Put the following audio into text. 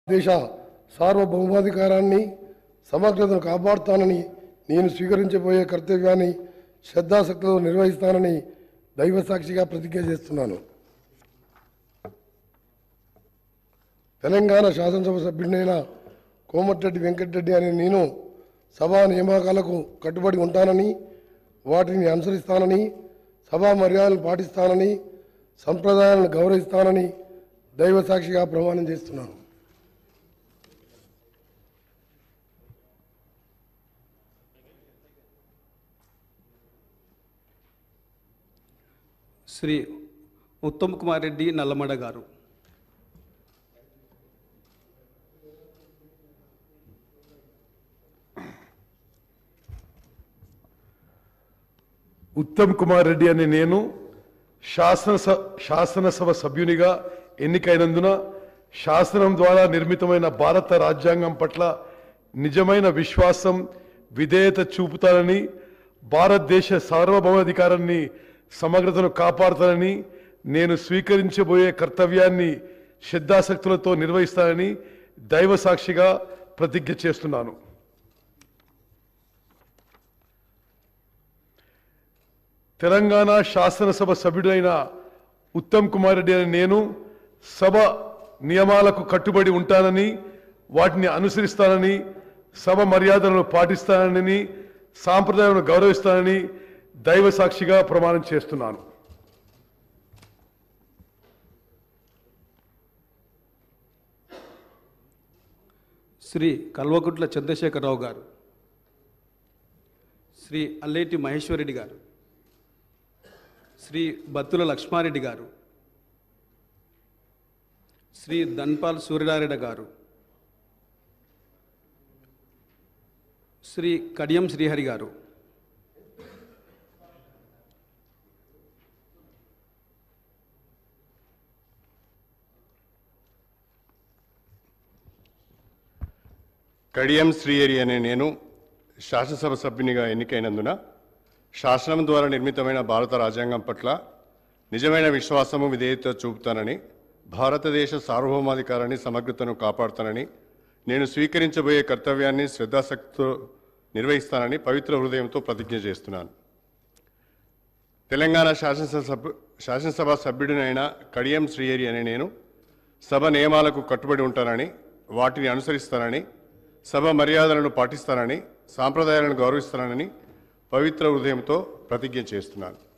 దేశ సార్వభౌమాధికారాన్ని సమగ్రతను కాపాడుతానని నేను స్వీకరించబోయే కర్తవ్యాన్ని శ్రద్ధాశక్తితో నిర్వహిస్తానని దైవ సాక్షిగా ప్రతిజ్ఞ చేస్తున్నాను తెలంగాణ శాసనసభ సభ్యుడినైన కోమటిరెడ్డి వెంకటరెడ్డి అనే నేను సభా నియామకాలకు కట్టుబడి ఉంటానని వాటిని అనుసరిస్తానని సభా మర్యాదలను పాటిస్తానని సంప్రదాయాలను గౌరవిస్తానని దైవ సాక్షిగా ప్రమాణం చేస్తున్నాను శ్రీ ఉత్తమ్ కుమార్ రెడ్డి నల్లమడ గారు ఉత్తమ్ కుమార్ రెడ్డి అనే నేను శాసనస శాసనసభ సభ్యునిగా ఎన్నికైనందున శాసనం ద్వారా నిర్మితమైన భారత రాజ్యాంగం పట్ల నిజమైన విశ్వాసం విధేయత చూపుతానని భారతదేశ సార్వభౌమాధికారాన్ని సమగ్రతను కాపాడుతానని నేను స్వీకరించబోయే కర్తవ్యాన్ని శ్రద్ధాశక్తులతో నిర్వహిస్తానని దైవ సాక్షిగా ప్రతిజ్ఞ చేస్తున్నాను తెలంగాణ శాసనసభ సభ్యుడైన ఉత్తమ్ కుమార్ రెడ్డి అనే నేను సభ నియమాలకు కట్టుబడి ఉంటానని వాటిని అనుసరిస్తానని సభ మర్యాదలను పాటిస్తానని సాంప్రదాయాలను గౌరవిస్తానని దైవ సాక్షిగా ప్రమాణం చేస్తున్నాను శ్రీ కల్వకుట్ల చంద్రశేఖరరావు గారు శ్రీ అల్లేటి మహేశ్వరరెడ్డి గారు శ్రీ బత్తుల లక్ష్మారెడ్డి గారు శ్రీ ధన్పాల్ సూర్యనారాయణ గారు శ్రీ కడియం శ్రీహరి గారు కడియం శ్రీహరి అనే నేను శాసనసభ సభ్యునిగా ఎన్నికైనందున శాసనం ద్వారా నిర్మితమైన భారత రాజ్యాంగం పట్ల నిజమైన విశ్వాసము విధేయత చూపుతానని భారతదేశ సార్వభౌమాధికారాన్ని సమగ్రతను కాపాడుతానని నేను స్వీకరించబోయే కర్తవ్యాన్ని శ్రద్ధాశక్తితో నిర్వహిస్తానని పవిత్ర హృదయంతో ప్రతిజ్ఞ చేస్తున్నాను తెలంగాణ శాసనసభ సభ్యు శాసనసభ సభ్యుడినైన కడియం శ్రీహరి అనే నేను సభ నియమాలకు కట్టుబడి ఉంటానని వాటిని అనుసరిస్తానని సభ మర్యాదలను పాటిస్తానని సాంప్రదాయాలను గౌరవిస్తానని పవిత్ర హృదయంతో ప్రతిజ్ఞ చేస్తున్నాను